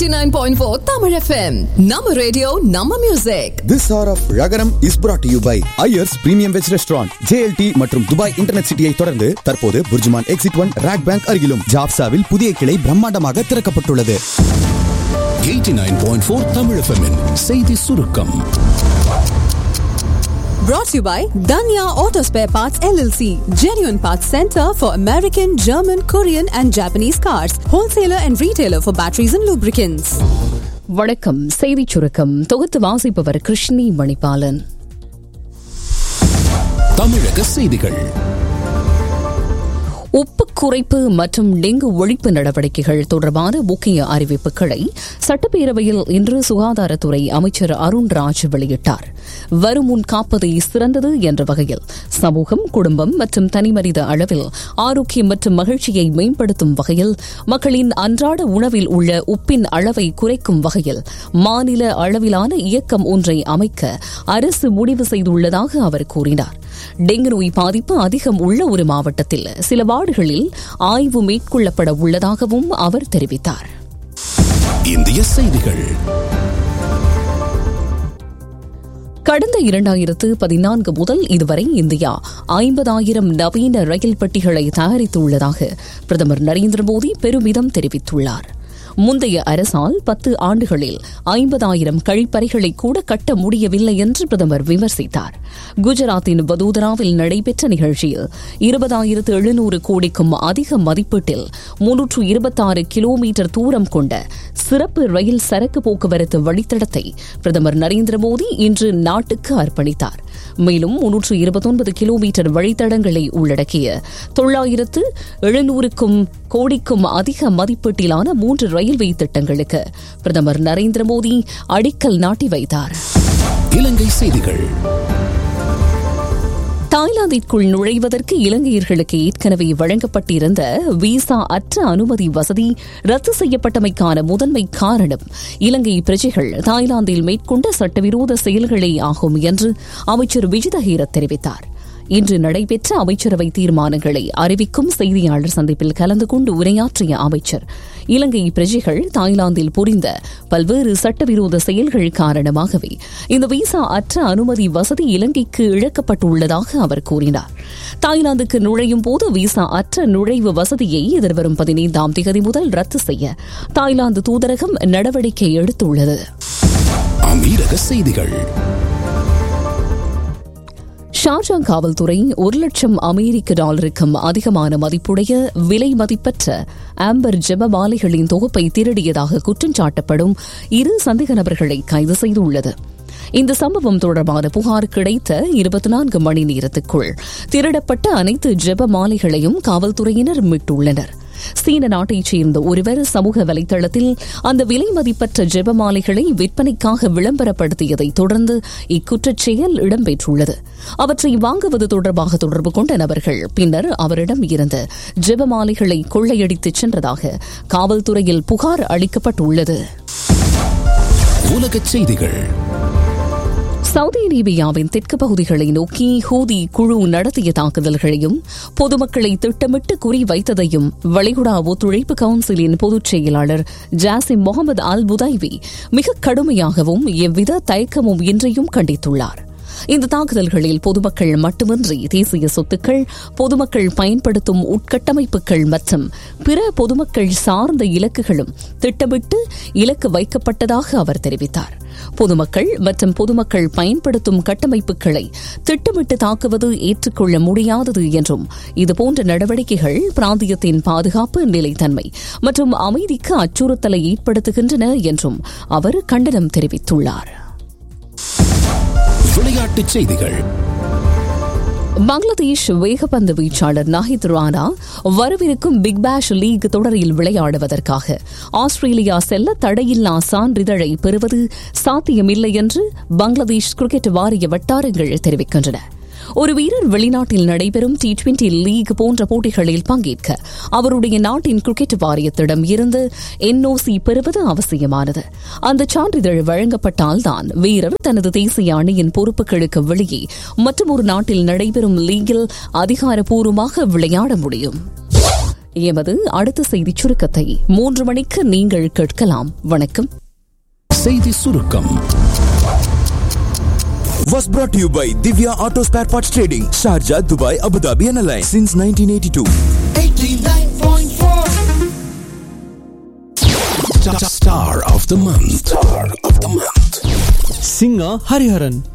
89.4 Tamil FM. Nama radio, Nama music. This hour of Ragaram is brought to you by Ayers Premium Veg Restaurant, JLT மற்றும் Dubai internet சிட்டியை தொடர்ந்து தற்போது BurJuman exit one RAK bank அருகிலும் ஜாப்சாவில் புதிய கிளை பிரம்மாண்டமாக திறக்கப்பட்டுள்ளது 89.4 Tamil FM -இன் செய்தி சுருக்கம் Brought to you by Danya Auto Spare Parts LLC. Genuine Parts Center for American, German, Korean and Japanese cars. Wholesaler and retailer for batteries and lubricants. வணக்கம் செய்திச் சுருக்கம் தொகுத்து வாசிப்பவர் கிருஷ்ணி மணிபாலன் தமிழக செய்திகள் உப்பு குறைப்பு மற்றும் டெங்கு ஒழிப்பு நடவடிக்கைகள் தொடர்பான முக்கிய அறிவிப்புகளை சட்டப்பேரவையில் இன்று சுகாதாரத்துறை அமைச்சர் அருண்ராஜ் வெளியிட்டார் வரும் முன் காப்பதே சிறந்தது என்ற வகையில் சமூகம் குடும்பம் மற்றும் தனிமனித அளவில் ஆரோக்கியம் மற்றும் மகிழ்ச்சியை மேம்படுத்தும் வகையில் மக்களின் அன்றாட உணவில் உள்ள உப்பின் அளவை குறைக்கும் வகையில் மாநில அளவிலான இயக்கம் ஒன்றை அமைக்க அரசு முடிவு செய்துள்ளதாக அவர் கூறினார் டெங்கு நோய் பாதிப்பு அதிகம் உள்ள ஒரு மாவட்டத்தில் சில வார்டுகளில் ஆய்வு மேற்கொள்ளப்பட உள்ளதாகவும் அவர் தெரிவித்தார் இந்திய செய்திகள் கடந்த இரண்டாயிரத்து பதினான்கு முதல் இதுவரை இந்தியா ஐம்பதாயிரம் நவீன ரயில் பெட்டிகளை தயாரித்துள்ளதாக பிரதமர் நரேந்திர மோடி பெருமிதம் தெரிவித்துள்ளார் முந்தைய அரசால் பத்து ஆண்டுகளில் ஐம்பதாயிரம் கழிப்பறைகளை கூட கட்ட முடியவில்லை என்று பிரதமர் விமர்சித்தார் குஜராத்தின் வதோதராவில் நடைபெற்ற நிகழ்ச்சியில் இருபதாயிரத்து எழுநூறு கோடிக்கும் அதிக மதிப்பீட்டில் முன்னூற்று இருபத்தாறு கிலோமீட்டர் தூரம் கொண்ட சிறப்பு ரயில் சரக்கு போக்குவரத்து வழித்தடத்தை பிரதமர் நரேந்திர மோடி இன்று நாட்டுக்கு அர்ப்பணித்தார் மேலும் முன்னூற்று இருபத்தொன்பது கிலோமீட்டர் வழித்தடங்களை உள்ளடக்கிய தொள்ளாயிரத்து எழுநூறுக்கும் கோடிக்கும் அதிக மதிப்பீட்டிலான மூன்று ரயில்வே திட்டங்களுக்கு பிரதமர் நரேந்திர மோடி அடிக்கல் நாட்டி வைத்தார் இலங்கை செய்திகள் தாய்லாந்திற்குள் நுழைவதற்கு இலங்கையர்களுக்கு ஏற்கனவே வழங்கப்பட்டிருந்த விசா அற்ற அனுமதி வசதி ரத்து செய்யப்பட்டமைக்கான முதன்மை காரணம் இலங்கை பிரஜைகள் தாய்லாந்தில் மேற்கொண்ட சட்டவிரோத செயல்களே ஆகும் என்று அமைச்சர் விஜிதஹீரத் தெரிவித்தார் இன்று நடைபெற்ற அமைச்சரவை தீர்மானங்களை அறிவிக்கும் செய்தியாளர் சந்திப்பில் கலந்து கொண்டு உரையாற்றிய அமைச்சர் இலங்கை பிரஜைகள் தாய்லாந்தில் புரிந்த பல்வேறு சட்டவிரோத செயல்கள் காரணமாகவே இந்த விசா அற்ற அனுமதி வசதி இலங்கைக்கு இழக்கப்பட்டுள்ளதாக அவர் கூறினார் தாய்லாந்துக்கு நுழையும் போது விசா அற்ற நுழைவு வசதியை எதிர்வரும் பதினைந்தாம் தேதி முதல் ரத்து செய்ய தாய்லாந்து தூதரகம் நடவடிக்கை எடுத்துள்ளது அமீரக செய்திகள் ஷார்ஜா காவல்துறை ஒரு லட்சம் அமெரிக்க டாலருக்கும் அதிகமான மதிப்புடைய விலை மதிப்பற்ற ஆம்பர் ஜெபமாலைகளின் தொகுப்பை திருடியதாக குற்றம் சாட்டப்படும் இரு சந்தேக நபர்களை கைது செய்துள்ளது இந்த சம்பவம் தொடர்பான புகார் கிடைத்த இருபத்தி நான்கு மணி நேரத்துக்குள் திருடப்பட்ட அனைத்து ஜெப மாலைகளையும் காவல்துறையினர் மீட்டுள்ளனர் சீன நாட்டைச் சேர்ந்த ஒருவர் சமூக வலைதளத்தில் அந்த விலை மதிப்பற்ற ஜெபமாலைகளை விற்பனைக்காக விளம்பரப்படுத்தியதை தொடர்ந்து இக்குற்றச் செயல் இடம்பெற்றுள்ளது அவற்றை வாங்குவது தொடர்பாக தொடர்பு கொண்ட நபர்கள் பின்னர் அவரிடம் இருந்த ஜெபமாலைகளை கொள்ளையடித்துச் சென்றதாக காவல்துறையில் புகார் அளிக்கப்பட்டுள்ளது உலகச் செய்திகள் சவுதி அரேபியாவின் தெற்கு பகுதிகளை நோக்கி ஹூதி குழு நடத்திய தாக்குதல்களையும் பொதுமக்களை திட்டமிட்டு குறிவைத்ததையும் வளைகுடா ஒத்துழைப்பு கவுன்சிலின் பொதுச் செயலாளர் ஜாசிம் முகமது அல் புதைவி மிக கடுமையாகவும் எவ்வித தயக்கமும் இன்றியும் கண்டித்துள்ளார் இந்த தாக்குதல்களில் பொதுமக்கள் மட்டுமின்றி தேசிய சொத்துக்கள் பொதுமக்கள் பயன்படுத்தும் உட்கட்டமைப்புகள் மற்றும் பிற பொதுமக்கள் சார்ந்த இலக்குகளும் திட்டமிட்டு இலக்கு வைக்கப்பட்டதாக அவர் தெரிவித்தார் பொதுமக்கள் மற்றும் பொதுமக்கள் பயன்படுத்தும் கட்டமைப்புகளை திட்டமிட்டு தாக்குவது ஏற்றுக்கொள்ள முடியாதது என்றும் இதுபோன்ற நடவடிக்கைகள் பிராந்தியத்தின் பாதுகாப்பு நிலைத்தன்மை மற்றும் அமைதிக்கு அச்சுறுத்தலை ஏற்படுத்துகின்றன என்றும் அவர் கண்டனம் தெரிவித்துள்ளார் விளையாட்டுச் செய்திகள் பங்களாதேஷ் வேகப்பந்து வீச்சாளர் நாஹித் ரானா வரவிருக்கும் பிக் பேஷ் லீக் தொடரில் விளையாடுவதற்காக ஆஸ்திரேலியா செல்ல தடையில்லா சான்றிதழை பெறுவது சாத்தியமில்லை என்று பங்களாதேஷ் கிரிக்கெட் வாரிய வட்டாரங்கள் தெரிவிக்கின்றன ஒரு வீரர் வெளிநாட்டில் நடைபெறும் டி டுவெண்டி லீக் போன்ற போட்டிகளில் பங்கேற்க அவருடைய நாட்டின் கிரிக்கெட் வாரியத்திடம் இருந்து என்ஓசி பெறுவது அவசியமானது அந்த சான்றிதழ் வழங்கப்பட்டால்தான் வீரர் தனது தேசிய அணியின் பொறுப்புகளுக்கு வெளியே மற்றும் ஒரு நாட்டில் நடைபெறும் லீகில் அதிகாரப்பூர்வமாக விளையாட முடியும் எமது அடுத்த செய்திச் சுருக்கத்தை மூன்று மணிக்கு நீங்கள் கேட்கலாம் வணக்கம் செய்தி சுருக்கம் was brought to you by Divya Auto Spare Parts Trading, Sharjah, Dubai, Abu Dhabi and Alliance since 1982. Star of the month. Star of the month. singer Hariharan.